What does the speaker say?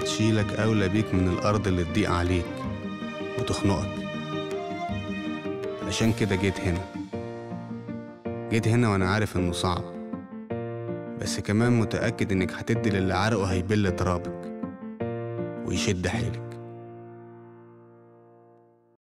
تشيلك أولى بيك من الأرض اللي تضيق عليك وتخنقك عشان كده جيت هنا جيت هنا وأنا عارف إنه صعب بس كمان متأكد إنك هتدي للي عرقه هيبل ترابك ويشد حيلك